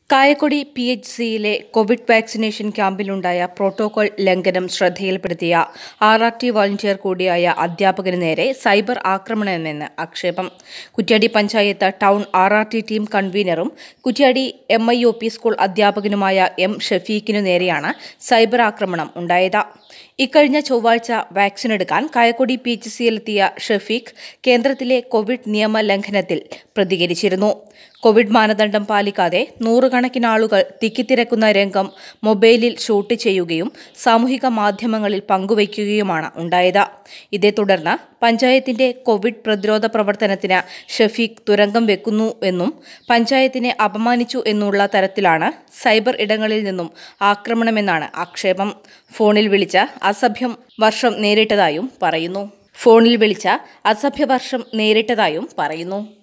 Kayakkodi P H സിയിലെ covid vaccination ക്യാമ്പിലുണ്ടായ protocol ലംഘനം ശ്രദ്ധയിൽപ്പെടുത്തിയ ആർ ആർ ടി വോളണ്ടിയർ കൂടിയായ അധ്യാപകന് നേരെ സൈബർ ആക്രമണമെന്ന് ആക്ഷേപം Kuttiadi panchayat town R R T team കൺവീനറും Kuttiadi M I O P school അധ്യാപകനുമായ എം ഷഫീഖിനു നേരെയാണ് സൈബർ ആക്രമണം ഉണ്ടായത് ഇക്കഴിഞ്ഞ ചൊവ്വാഴ്ച വാക്സിൻ എടുക്കാൻ കായക്കൊടി പി എച്ച് സിയിലെത്തിയ ഷഫീഖ് കേന്ദ്രത്തിലെ കോവിഡ് നിയമ ലംഘനത്തിൽ പ്രതികരിച്ചിരുന്നു കോവിഡ് മാനദണ്ഡം പാലിക്കാതെ നൂറുകണക്കിന് ആളുകൾ തിക്കിത്തിരക്കുന്ന രംഗം മൊബൈലിൽ ഷൂട്ട് ചെയ്യുകയും സാമൂഹിക മാധ്യമങ്ങളിൽ പങ്കുവയ്ക്കുകയുമാണ് ഉണ്ടായത് ഇതേ തുടർന്ന് പഞ്ചായത്തിന്റെ കോവിഡ് പ്രതിരോധ പ്രവർത്തനത്തിന് ഷഫീഖ് തുരങ്കം വെക്കുന്നു എന്നും പഞ്ചായത്തിനെ അപമാനിച്ചു എന്നുള്ള തരത്തിലാണ് സൈബർ ഇടങ്ങളിൽ നിന്നും ആക്രമണമെന്നാണ് ആക്ഷേപം ഫോണിൽ വിളിച്ച അസഭ്യം വർഷം നേരിട്ടതായും പറയുന്നു ഫോണിൽ വിളിച്ച അസഭ്യവർഷം നേരിട്ടതായും പറയുന്നു